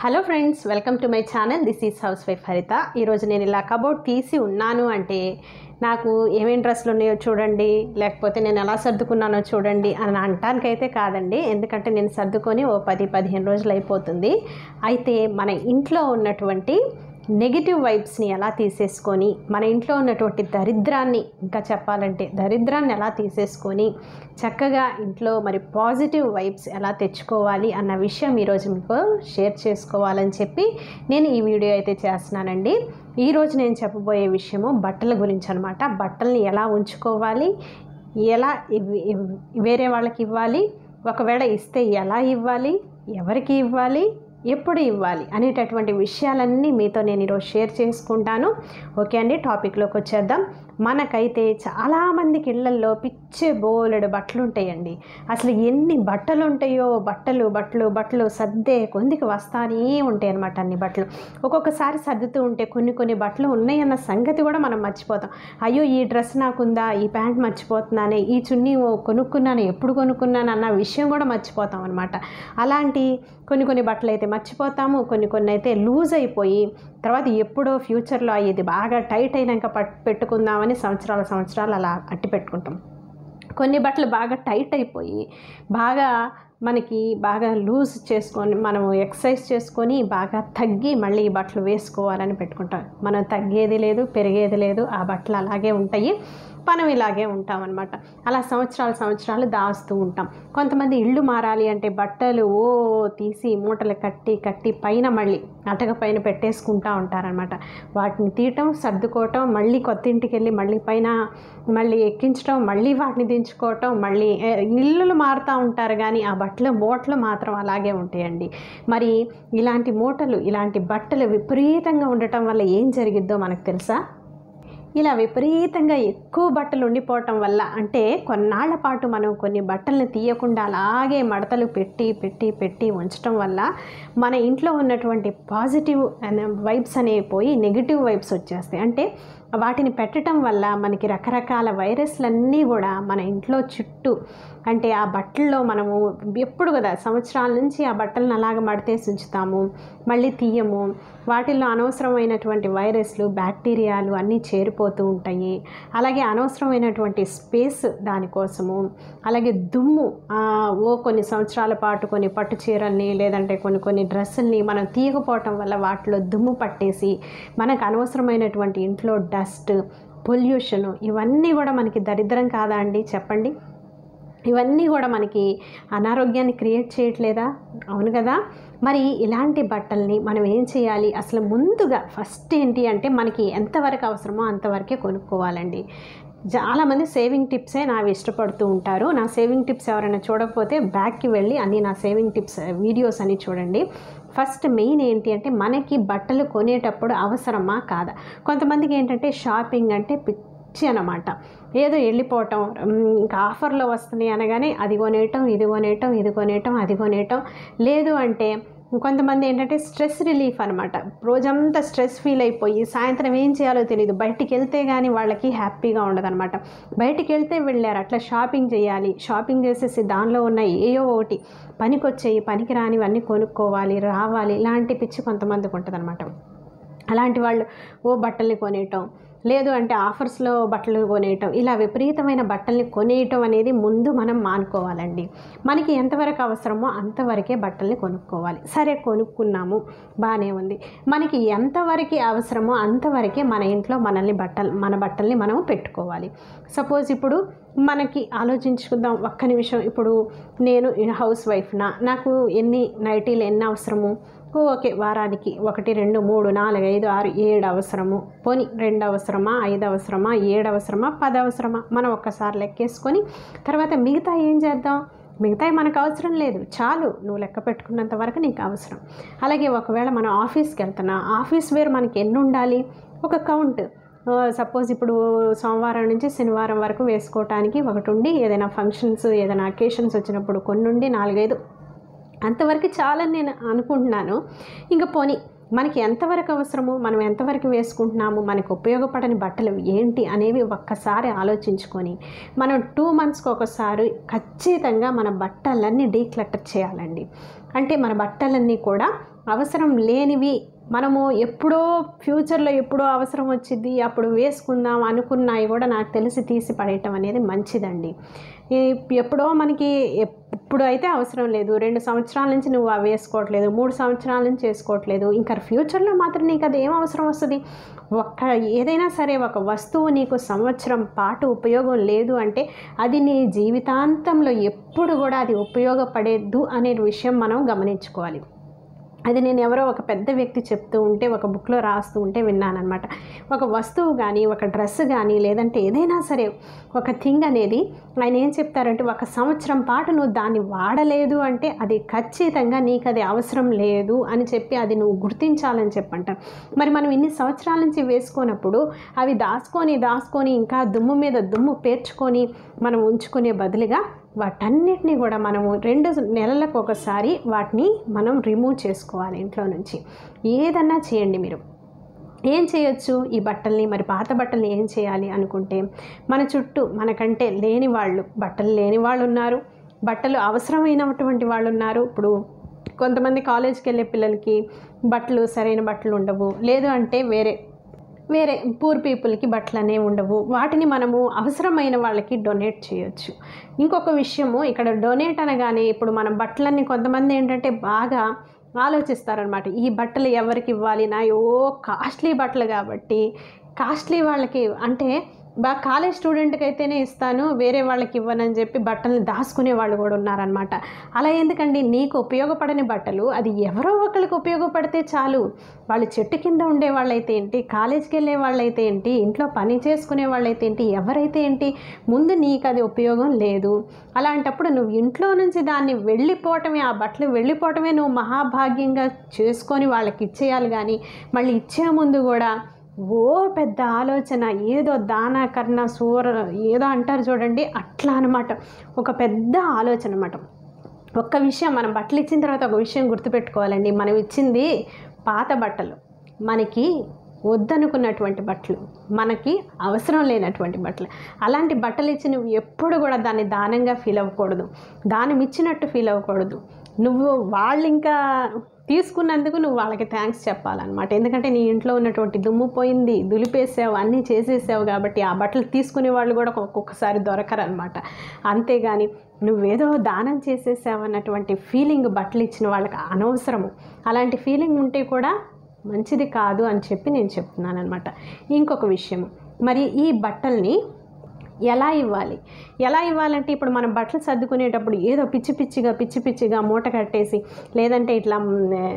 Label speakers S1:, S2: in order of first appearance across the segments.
S1: hello friends welcome to my channel this is housewife Haritha ఈరోజు నేను ఇలా cupboard తీసి ఉన్నాను అంటే నాకు ఏమేం డ్రెస్సులు ఉన్నాయో చూడండి లేకపోతే నేను ఎలా సర్దుకున్నానో చూడండి అని అనటానికైతే కాదండి ఎందుకంటే నేను సర్దుకొని ఓ పది పదిహేను రోజులు అయిపోతుంది అయితే మన ఇంట్లో ఉన్నటువంటి నెగిటివ్ వైబ్స్ని ఎలా తీసేసుకొని మన ఇంట్లో ఉన్నటువంటి దరిద్రాన్ని ఇంకా చెప్పాలంటే దరిద్రాన్ని ఎలా తీసేసుకొని చక్కగా ఇంట్లో మరి పాజిటివ్ వైబ్స్ ఎలా తెచ్చుకోవాలి అన్న విషయం ఈరోజు మీకు షేర్ చేసుకోవాలని చెప్పి నేను ఈ వీడియో అయితే చేస్తున్నానండి ఈరోజు నేను చెప్పబోయే విషయము బట్టల గురించి అనమాట బట్టల్ని ఎలా ఉంచుకోవాలి ఎలా ఇవ్- ఇవ్- వేరే వాళ్ళకి ఇవ్వాలి ఒకవేళ ఇస్తే ఎలా ఇవ్వాలి ఎవరికి ఇవ్వాలి ఎప్పుడు ఇవ్వాలి అనేటటువంటి విషయాలన్నీ మీతో నేను ఈరోజు షేర్ చేసుకుంటాను ఓకే అండి టాపిక్లోకి వచ్చేద్దాం మనకైతే చాలామందికి ఇళ్లల్లో పిచ్చే బోలెడు బట్టలు ఉంటాయండి అసలు ఎన్ని బట్టలు ఉంటాయో బట్టలు బట్టలు బట్టలు సర్దే కొందికి వస్తానే ఉంటాయి అన్నమాట అన్ని బట్టలు ఒక్కొక్కసారి సర్దుతూ ఉంటే కొన్ని కొన్ని బట్టలు ఉన్నాయన్న సంగతి కూడా మనం మర్చిపోతాం అయ్యో ఈ డ్రెస్ నాకుందా ఈ ప్యాంట్ మర్చిపోతున్నానే ఈ చున్నీ ఓ కొనుక్కున్నాను ఎప్పుడు కొనుక్కున్నాను అన్న విషయం కూడా మర్చిపోతాం అనమాట అలాంటి కొన్ని కొన్ని బట్టలు అయితే మర్చిపోతాము కొన్ని కొన్ని అయితే లూజ్ అయిపోయి తర్వాత ఎప్పుడో ఫ్యూచర్లో ఇది బాగా టైట్ అయినాక పట్ పెట్టుకుందామని సంవత్సరాల సంవత్సరాలు అలా అట్టి పెట్టుకుంటాం కొన్ని బట్టలు బాగా టైట్ అయిపోయి బాగా మనకి బాగా లూజ్ చేసుకొని మనం ఎక్సర్సైజ్ చేసుకొని బాగా తగ్గి మళ్ళీ ఈ బట్టలు వేసుకోవాలని పెట్టుకుంటాం మనం తగ్గేది లేదు పెరిగేది లేదు ఆ బట్టలు అలాగే ఉంటాయి మనం ఇలాగే ఉంటాం అనమాట అలా సంవత్సరాలు సంవత్సరాలు దాస్తూ ఉంటాం కొంతమంది ఇళ్ళు మారాలి అంటే బట్టలు ఓ తీసి మూటలు కట్టి కట్టి పైన మళ్ళీ అటక పైన పెట్టేసుకుంటూ ఉంటారనమాట వాటిని తీయటం సర్దుకోవటం మళ్ళీ కొత్త ఇంటికి వెళ్ళి మళ్ళీ పైన మళ్ళీ ఎక్కించడం మళ్ళీ వాటిని దించుకోవటం మళ్ళీ ఏ, ఇల్లులు మారుతూ ఉంటారు కానీ ఆ బట్టల మూటలు మాత్రం అలాగే ఉంటాయండి మరి ఇలాంటి మూటలు ఇలాంటి బట్టలు విపరీతంగా ఉండటం వల్ల ఏం జరిగిద్దో మనకు తెలుసా ఇలా విపరీతంగా ఎక్కువ బట్టలు ఉండిపోవటం వల్ల అంటే కొన్నాళ్ల పాటు మనం కొన్ని బట్టలను తీయకుండా అలాగే మడతలు పెట్టి పెట్టి పెట్టి ఉంచటం వల్ల మన ఇంట్లో ఉన్నటువంటి పాజిటివ్ వైబ్స్ అనేవి పోయి నెగిటివ్ వైబ్స్ వచ్చేస్తాయి అంటే వాటిని పెట్టడం వల్ల మనకి రకరకాల వైరస్లన్నీ కూడా మన ఇంట్లో చుట్టూ అంటే ఆ బట్టల్లో మనము ఎప్పుడు కదా సంవత్సరాల నుంచి ఆ బట్టలను అలాగ మడతేసి ఉంచుతాము మళ్ళీ తీయము వాటిల్లో అనవసరమైనటువంటి వైరస్లు బ్యాక్టీరియాలు అన్నీ చేరిపోతూ ఉంటాయి అలాగే అనవసరమైనటువంటి స్పేస్ దానికోసము అలాగే దుమ్ము ఆ, ఓ కొన్ని సంవత్సరాల పాటు కొన్ని పట్టు చీరల్ని లేదంటే కొన్ని కొన్ని డ్రెస్సుల్ని మనం తీయకపోవటం వల్ల వాటిలో దుమ్ము పట్టేసి మనకు అనవసరమైనటువంటి ఇంట్లో డస్ట్ పొల్యూషన్ ఇవన్నీ కూడా మనకి దరిద్రం కాదా అండి చెప్పండి ఇవన్నీ కూడా మనకి అనారోగ్యాన్ని క్రియేట్ చేయట్లేదా అవును కదా మరి ఇలాంటి బట్టల్ని మనం ఏం చేయాలి అసలు ముందుగా ఫస్ట్ ఏంటి అంటే మనకి ఎంతవరకు అవసరమో అంతవరకే కొనుక్కోవాలండి చాలామంది సేవింగ్ టిప్సే నావి ఇష్టపడుతూ ఉంటారు నా సేవింగ్ టిప్స్ ఎవరైనా చూడకపోతే బ్యాక్కి వెళ్ళి అన్ని నా సేవింగ్ టిప్స్ వీడియోస్ అని చూడండి ఫస్ట్ మెయిన్ ఏంటి అంటే మనకి బట్టలు కొనేటప్పుడు అవసరమా కాదా కొంతమందికి ఏంటంటే షాపింగ్ అంటే పిచ్చి అనమాట ఏదో వెళ్ళిపోవటం ఉమ్, ఇంకా ఆఫర్లో వస్తున్నాయి అనగానే అది కొనేయటం ఇది కొనేయటం ఇది కొనేయటం అది కొనేయటం లేదు అంటే కొంతమంది ఏంటంటే స్ట్రెస్ రిలీఫ్ అనమాట రోజంతా స్ట్రెస్ ఫీల్ అయిపోయి సాయంత్రం ఏం చేయాలో తెలియదు బయటికి వెళ్తే కానీ వాళ్ళకి హ్యాపీగా ఉండదన్నమాట బయటికి వెళ్తే వెళ్ళారు అట్లా షాపింగ్ చేయాలి షాపింగ్ చేసేసి దానిలో ఉన్న ఏయో ఒకటి పనికొచ్చేయి పనికి రానివన్నీ కొనుక్కోవాలి రావాలి ఇలాంటి పిచ్చి కొంతమందికి ఉంటుంది అలాంటి వాళ్ళు ఓ బట్టల్ని కొనేయటం లేదు అంటే ఆఫర్స్లో బట్టలు కొనేయటం ఇలా విపరీతమైన బట్టల్ని కొనేయటం అనేది ముందు మనం మానుకోవాలండి మనకి ఎంతవరకు అవసరమో అంతవరకే బట్టల్ని కొనుక్కోవాలి సరే కొనుక్కున్నాము బాగానే ఉంది మనకి ఎంతవరకు అవసరమో అంతవరకే మన ఇంట్లో మనల్ని బట్టలు మన బట్టల్ని మనం పెట్టుకోవాలి సపోజ్ ఇప్పుడు మనకి ఆలోచించుకుందాం ఒక్క నిమిషం ఇప్పుడు నేను హౌస్ వైఫ్నా నాకు ఎన్ని నైటీలు ఎన్ని అవసరము ఓకే వారానికి ఒకటి రెండు మూడు నాలుగు ఐదు ఆరు ఏడు అవసరము పోని రెండు అవసరమా ఐదు అవసరమా ఏడు అవసరమా పది అవసరమా మనం ఒక్కసారి లెక్కేసుకొని తర్వాత మిగతా ఏం చేద్దాం మిగతా మనకు అవసరం లేదు చాలు నువ్వు లెక్క పెట్టుకున్నంత వరకు నీకు అవసరం అలాగే ఒకవేళ మనం ఆఫీస్కి వెళ్తున్నా ఆఫీస్ వేర్ మనకి ఎన్ని ఉండాలి ఒక కౌంట్ సపోజ్ ఇప్పుడు సోమవారం నుంచి శనివారం వరకు వేసుకోవటానికి ఒకటి ఉండి ఏదైనా ఫంక్షన్స్ ఏదైనా అకేషన్స్ వచ్చినప్పుడు కొన్ని ఉండి నాలుగైదు అంతవరకు చాలని నేను అనుకుంటున్నాను ఇంకా పోనీ మనకి ఎంతవరకు అవసరమో మనం ఎంతవరకు వేసుకుంటున్నాము మనకు ఉపయోగపడని బట్టలు ఏంటి అనేవి ఒక్కసారి ఆలోచించుకొని మనం టూ మంత్స్కి ఒకసారి ఖచ్చితంగా మన బట్టలన్నీ డీక్లటర్ చేయాలండి అంటే మన బట్టలన్నీ కూడా అవసరం లేనివి మనము ఎప్పుడో ఫ్యూచర్లో ఎప్పుడో అవసరం వచ్చింది అప్పుడు వేసుకుందాం అనుకున్నాయి కూడా నాకు తెలిసి తీసి పడేయటం అనేది మంచిదండి ఈ- ఎప్పుడో మనకి ఎప్పుడు అయితే అవసరం లేదు రెండు సంవత్సరాల నుంచి నువ్వు అవి వేసుకోవట్లేదు మూడు సంవత్సరాల నుంచి వేసుకోవట్లేదు ఇంకా ఫ్యూచర్లో మాత్రం నీకు అది ఏం అవసరం వస్తుంది ఒక్క ఏదైనా సరే ఒక వస్తువు నీకు సంవత్సరం పాటు ఉపయోగం లేదు అంటే అది నీ జీవితాంతంలో ఎప్పుడు కూడా అది ఉపయోగపడేద్దు అనే విషయం మనం గమనించుకోవాలి అది నేను ఎవరో ఒక పెద్ద వ్యక్తి చెప్తూ ఉంటే ఒక బుక్లో రాస్తూ ఉంటే విన్నానమాట ఒక వస్తువు కానీ ఒక డ్రెస్ కానీ లేదంటే ఏదైనా సరే ఒక థింగ్ అనేది ఆయన ఏం చెప్తారంటే ఒక సంవత్సరం పాటు నువ్వు దాన్ని వాడలేదు అంటే అది ఖచ్చితంగా నీకు అది అవసరం లేదు అని చెప్పి అది నువ్వు గుర్తించాలని చెప్పంటారు మరి మనం ఇన్ని సంవత్సరాల నుంచి వేసుకున్నప్పుడు అవి దాచుకొని దాచుకొని ఇంకా దుమ్ము మీద దుమ్ము పేర్చుకొని మనం ఉంచుకునే బదులుగా వాటన్నిటిని కూడా మనము రెండు నెలలకు ఒకసారి వాటిని మనం రిమూవ్ చేసుకోవాలి ఇంట్లో నుంచి ఏదన్నా చేయండి మీరు ఏం చేయొచ్చు ఈ బట్టల్ని మరి పాత బట్టల్ని ఏం చేయాలి అనుకుంటే మన చుట్టూ మనకంటే లేని వాళ్ళు బట్టలు లేని వాళ్ళు ఉన్నారు బట్టలు అవసరమైనటువంటి వాళ్ళు ఉన్నారు ఇప్పుడు కొంతమంది కాలేజ్కి వెళ్ళే పిల్లలకి బట్టలు సరైన బట్టలు ఉండవు లేదు అంటే వేరే వేరే పూర్ పీపుల్కి బట్టలు అనేవి ఉండవు వాటిని మనము అవసరమైన వాళ్ళకి డొనేట్ చేయొచ్చు ఇంకొక విషయము ఇక్కడ డొనేట్ అనగానే ఇప్పుడు మనం బట్టలన్నీ కొంతమంది ఏంటంటే బాగా ఆలోచిస్తారనమాట ఈ బట్టలు ఎవరికి ఇవ్వాలి నా ఓ కాస్ట్లీ బట్టలు కాబట్టి కాస్ట్లీ వాళ్ళకి అంటే బాగా కాలేజ్ స్టూడెంట్కి అయితేనే ఇస్తాను వేరే వాళ్ళకి ఇవ్వనని చెప్పి బట్టల్ని దాచుకునే వాళ్ళు కూడా ఉన్నారనమాట అలా ఎందుకండి నీకు ఉపయోగపడని బట్టలు అది ఎవరో ఒకరికి ఉపయోగపడితే చాలు వాళ్ళు చెట్టు కింద ఉండే వాళ్ళైతే ఏంటి కాలేజ్కి వెళ్ళే వాళ్ళైతే ఏంటి ఇంట్లో పని చేసుకునే వాళ్ళైతే ఏంటి ఎవరైతే ఏంటి ముందు నీకు అది ఉపయోగం లేదు అలాంటప్పుడు నువ్వు ఇంట్లో నుంచి దాన్ని వెళ్ళిపోవటమే ఆ బట్టలు వెళ్ళిపోవటమే నువ్వు మహాభాగ్యంగా చేసుకొని వాళ్ళకి ఇచ్చేయాలి కానీ మళ్ళీ ఇచ్చే ముందు కూడా ఓ పెద్ద ఆలోచన ఏదో దాన కర్ణ సూర ఏదో అంటారు చూడండి అట్లా అనమాట ఒక పెద్ద ఆలోచన అనమాట ఒక్క విషయం మనం బట్టలు ఇచ్చిన తర్వాత ఒక విషయం గుర్తుపెట్టుకోవాలండి మనం ఇచ్చింది పాత బట్టలు మనకి వద్దనుకున్నటువంటి బట్టలు మనకి అవసరం లేనటువంటి బట్టలు అలాంటి బట్టలు ఇచ్చి నువ్వు ఎప్పుడు కూడా దాన్ని దానంగా ఫీల్ అవ్వకూడదు దానం ఇచ్చినట్టు ఫీల్ అవ్వకూడదు నువ్వు వాళ్ళు ఇంకా తీసుకున్నందుకు నువ్వు వాళ్ళకి థ్యాంక్స్ చెప్పాలన్నమాట ఎందుకంటే నీ ఇంట్లో ఉన్నటువంటి దుమ్ము పోయింది దులిపేసావు అన్నీ చేసేసావు కాబట్టి ఆ బట్టలు తీసుకునే వాళ్ళు కూడా ఒక్కొక్కసారి దొరకరనమాట అంతేగాని నువ్వేదో దానం చేసేసావు అన్నటువంటి ఫీలింగ్ బట్టలు ఇచ్చిన వాళ్ళకి అనవసరము అలాంటి ఫీలింగ్ ఉంటే కూడా మంచిది కాదు అని చెప్పి నేను చెప్తున్నాను అనమాట ఇంకొక విషయం మరి ఈ బట్టల్ని ఎలా ఇవ్వాలి ఎలా ఇవ్వాలంటే ఇప్పుడు మనం బట్టలు సర్దుకునేటప్పుడు ఏదో పిచ్చి పిచ్చిగా పిచ్చి పిచ్చిగా మూట కట్టేసి లేదంటే ఇట్లా మ్,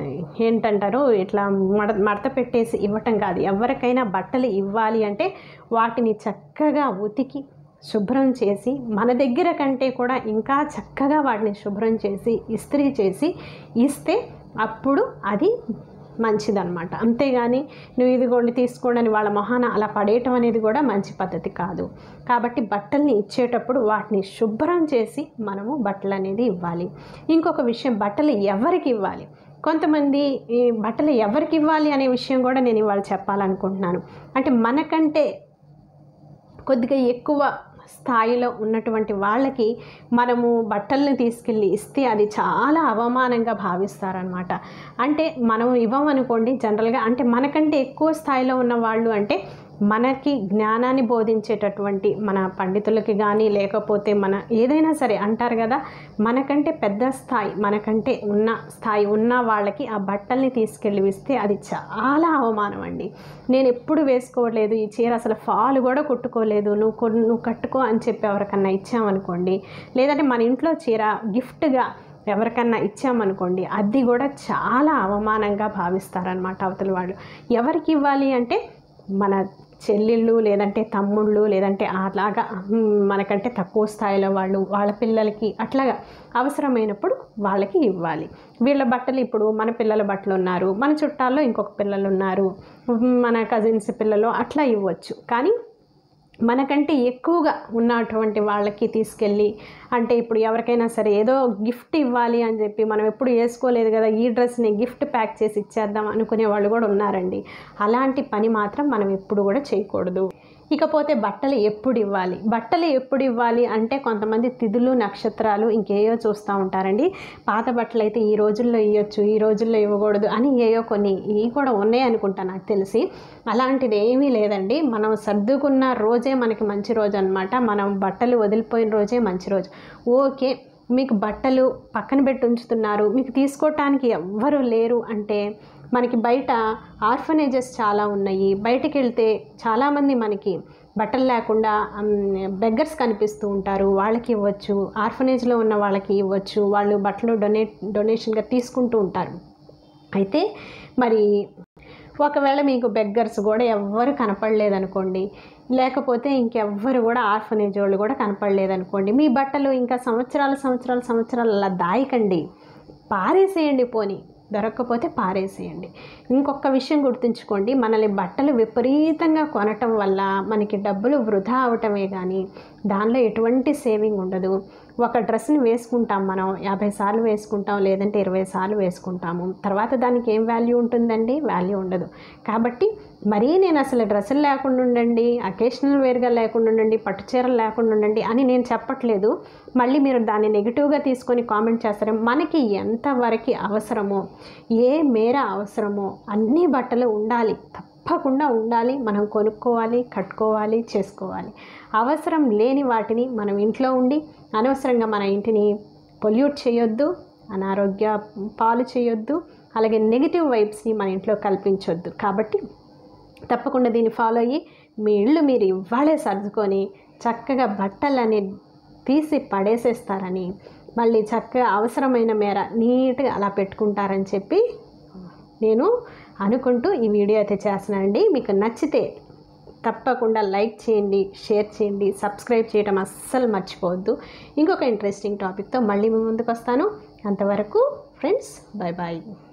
S1: ఏంటంటారు ఇట్లా మడ మడత పెట్టేసి ఇవ్వటం కాదు ఎవరికైనా బట్టలు ఇవ్వాలి అంటే వాటిని చక్కగా ఉతికి శుభ్రం చేసి మన దగ్గర కంటే కూడా ఇంకా చక్కగా వాటిని శుభ్రం చేసి ఇస్త్రీ చేసి ఇస్తే అప్పుడు అది మంచిదన్నమాట అంతేగాని నువ్వు ఇదిగోండి తీసుకోండి అని వాళ్ళ మొహాన అలా పడేయటం అనేది కూడా మంచి పద్ధతి కాదు కాబట్టి బట్టల్ని ఇచ్చేటప్పుడు వాటిని శుభ్రం చేసి మనము బట్టలు అనేది ఇవ్వాలి ఇంకొక విషయం బట్టలు ఎవరికి ఇవ్వాలి కొంతమంది ఈ బట్టలు ఎవరికి ఇవ్వాలి అనే విషయం కూడా నేను ఇవాళ చెప్పాలనుకుంటున్నాను అంటే మనకంటే కొద్దిగా ఎక్కువ స్థాయిలో ఉన్నటువంటి వాళ్ళకి మనము బట్టల్ని తీసుకెళ్ళి ఇస్తే అది చాలా అవమానంగా భావిస్తారనమాట అంటే మనం ఇవ్వమనుకోండి జనరల్గా అంటే మనకంటే ఎక్కువ స్థాయిలో ఉన్న వాళ్ళు అంటే మనకి జ్ఞానాన్ని బోధించేటటువంటి మన పండితులకి కానీ లేకపోతే మన ఏదైనా సరే అంటారు కదా మనకంటే పెద్ద స్థాయి మనకంటే ఉన్న స్థాయి ఉన్న వాళ్ళకి ఆ బట్టల్ని తీసుకెళ్ళి ఇస్తే అది చాలా అవమానం అండి నేను ఎప్పుడు వేసుకోలేదు ఈ చీర అసలు ఫాల్ కూడా కుట్టుకోలేదు నువ్వు కొను- నువ్వు కట్టుకో అని చెప్పి ఎవరికన్నా ఇచ్చామనుకోండి లేదంటే మన ఇంట్లో చీర గిఫ్ట్గా ఎవరికన్నా ఇచ్చామనుకోండి అది కూడా చాలా అవమానంగా భావిస్తారనమాట అవతల వాళ్ళు ఎవరికి ఇవ్వాలి అంటే మన చెల్లెళ్ళు లేదంటే తమ్ముళ్ళు లేదంటే అలాగా మ్, మనకంటే తక్కువ స్థాయిలో వాళ్ళు వాళ్ళ పిల్లలకి అట్లాగా అవసరమైనప్పుడు వాళ్ళకి ఇవ్వాలి వీళ్ళ బట్టలు ఇప్పుడు మన పిల్లల బట్టలు ఉన్నారు మన చుట్టాల్లో ఇంకొక పిల్లలు ఉన్నారు మ్, మన కజిన్స్ పిల్లలు అట్లా ఇవ్వచ్చు కానీ మనకంటే ఎక్కువగా ఉన్నటువంటి వాళ్ళకి తీసుకెళ్ళి అంటే ఇప్పుడు ఎవరికైనా సరే ఏదో గిఫ్ట్ ఇవ్వాలి అని చెప్పి మనం ఎప్పుడు వేసుకోలేదు కదా ఈ డ్రెస్ని గిఫ్ట్ ప్యాక్ చేసి ఇచ్చేద్దాం అనుకునే వాళ్ళు కూడా ఉన్నారండి అలాంటి పని మాత్రం మనం ఎప్పుడు కూడా చేయకూడదు ఇకపోతే బట్టలు ఎప్పుడు ఇవ్వాలి బట్టలు ఎప్పుడు ఇవ్వాలి అంటే కొంతమంది తిథులు నక్షత్రాలు ఇంకేయో చూస్తూ ఉంటారండి పాత బట్టలు అయితే ఈ రోజుల్లో ఇవ్వచ్చు ఈ రోజుల్లో ఇవ్వకూడదు అని ఏయో కొన్ని ఇవి కూడా ఉన్నాయి అనుకుంటా నాకు తెలిసి అలాంటిది ఏమీ లేదండి మనం సర్దుకున్న రోజే మనకి మంచి రోజు అనమాట మనం బట్టలు వదిలిపోయిన రోజే మంచి రోజు ఓకే మీకు బట్టలు పక్కన పెట్టి ఉంచుతున్నారు మీకు తీసుకోవటానికి ఎవ్వరు లేరు అంటే మనకి బయట ఆర్ఫనేజెస్ చాలా ఉన్నాయి బయటికి వెళ్తే చాలామంది మనకి బట్టలు లేకుండా బెగ్గర్స్ కనిపిస్తూ ఉంటారు వాళ్ళకి ఇవ్వచ్చు ఆర్ఫనేజ్లో ఉన్న వాళ్ళకి ఇవ్వచ్చు వాళ్ళు బట్టలు డొనేట్ డొనేషన్గా తీసుకుంటూ ఉంటారు అయితే మరి ఒకవేళ మీకు బెగ్గర్స్ కూడా ఎవ్వరు కనపడలేదనుకోండి లేకపోతే ఇంకెవ్వరు కూడా ఆర్ఫనేజ్ వాళ్ళు కూడా కనపడలేదనుకోండి మీ బట్టలు ఇంకా సంవత్సరాలు సంవత్సరాలు సంవత్సరాలు అలా దాయకండి పారేసేయండి పోని దొరక్కపోతే పారేసేయండి ఇంకొక విషయం గుర్తుంచుకోండి మనల్ని బట్టలు విపరీతంగా కొనటం వల్ల మనకి డబ్బులు వృధా అవటమే కానీ దానిలో ఎటువంటి సేవింగ్ ఉండదు ఒక డ్రెస్ని వేసుకుంటాం మనం యాభై సార్లు వేసుకుంటాం లేదంటే ఇరవై సార్లు వేసుకుంటాము తర్వాత దానికి ఏం వాల్యూ ఉంటుందండి వాల్యూ ఉండదు కాబట్టి మరీ నేను అసలు డ్రెస్సులు లేకుండా ఉండండి అకేషనల్ వేర్గా లేకుండా ఉండండి పట్టు చీరలు లేకుండా ఉండండి అని నేను చెప్పట్లేదు మళ్ళీ మీరు దాన్ని నెగిటివ్గా తీసుకొని కామెంట్ చేస్తారు మనకి ఎంతవరకు అవసరమో ఏ మేర అవసరమో అన్ని బట్టలు ఉండాలి తప్పకుండా ఉండాలి మనం కొనుక్కోవాలి కట్టుకోవాలి చేసుకోవాలి అవసరం లేని వాటిని మనం ఇంట్లో ఉండి అనవసరంగా మన ఇంటిని పొల్యూట్ చేయొద్దు అనారోగ్య పాలు చేయొద్దు అలాగే నెగిటివ్ వైబ్స్ని మన ఇంట్లో కల్పించొద్దు కాబట్టి తప్పకుండా దీన్ని ఫాలో అయ్యి మీ ఇళ్ళు మీరు ఇవ్వాలే సర్దుకొని చక్కగా బట్టలని తీసి పడేసేస్తారని మళ్ళీ చక్కగా అవసరమైన మేర నీట్గా అలా పెట్టుకుంటారని చెప్పి నేను అనుకుంటూ ఈ వీడియో అయితే చేస్తున్నానండి మీకు నచ్చితే తప్పకుండా లైక్ చేయండి షేర్ చేయండి సబ్స్క్రైబ్ చేయడం అస్సలు మర్చిపోవద్దు ఇంకొక ఇంట్రెస్టింగ్ టాపిక్తో మళ్ళీ మీ ముందుకు వస్తాను అంతవరకు ఫ్రెండ్స్ బాయ్ బాయ్